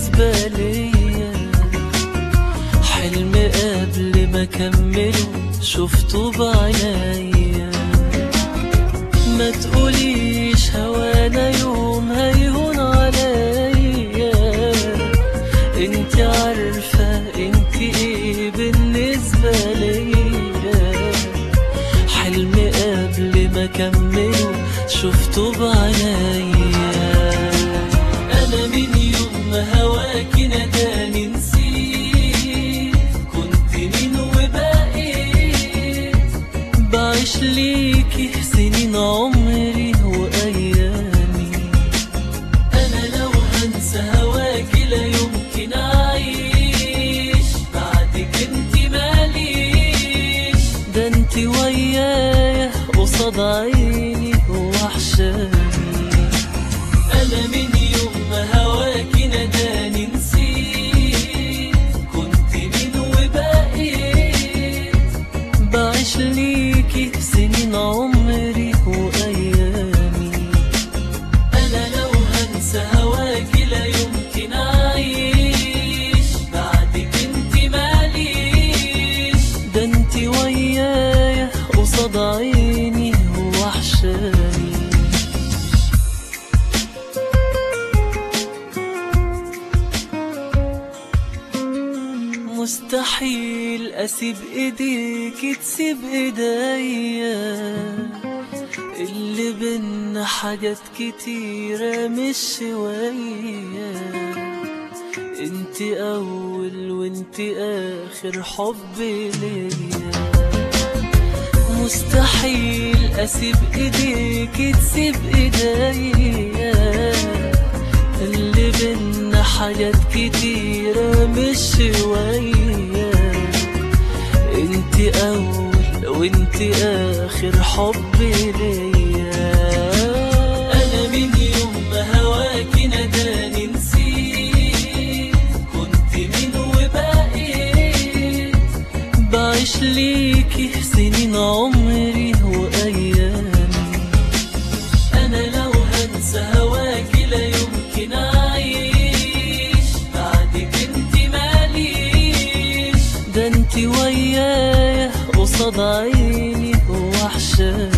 بالنسبة ليا حلم قبل ما كمله شفته بعينيا ما تقوليش هوانا يوم هيهون عليا انت عارفة انت ايه بالنسبة ليا حلم قبل ما كمله شفته بعينيا انا من يوم ما هواكي ناداني نسيت كنت مين وبقيت بعيش ليكي سنين عمري وايامي انا لو هنسى هواكي لا يمكن اعيش بعدك انت ماليش ده انت ويايا قصاد عيني وحشاني انا من يوم ما هواكي ناداني نسيت كنت مين وبقيت بعيش ليكي سنين عمري وايامي انا لو هنسى هواكي لا يمكن اعيش بعدك انت ماليش ده انت ويايا قصاد عيني وحشاني مستحيل اسيب ايديك تسيب ايديا اللي بينا حاجات كتيرة مش شوية انت اول وانت اخر حب ليا مستحيل اسيب ايديك تسيب ايديا اللي بينا حاجات كتيرة مش شوية انت اول وانت اخر حب ليا انا من يوم ما هواكي ناداني نسيت كنت مين وبقيت بعيش ليكي سنين عمري وايامي انا لو هنسى هواكي لا يمكن اعيش بعدك انت ماليش ده انت ويايا قصاد عيني وحشاني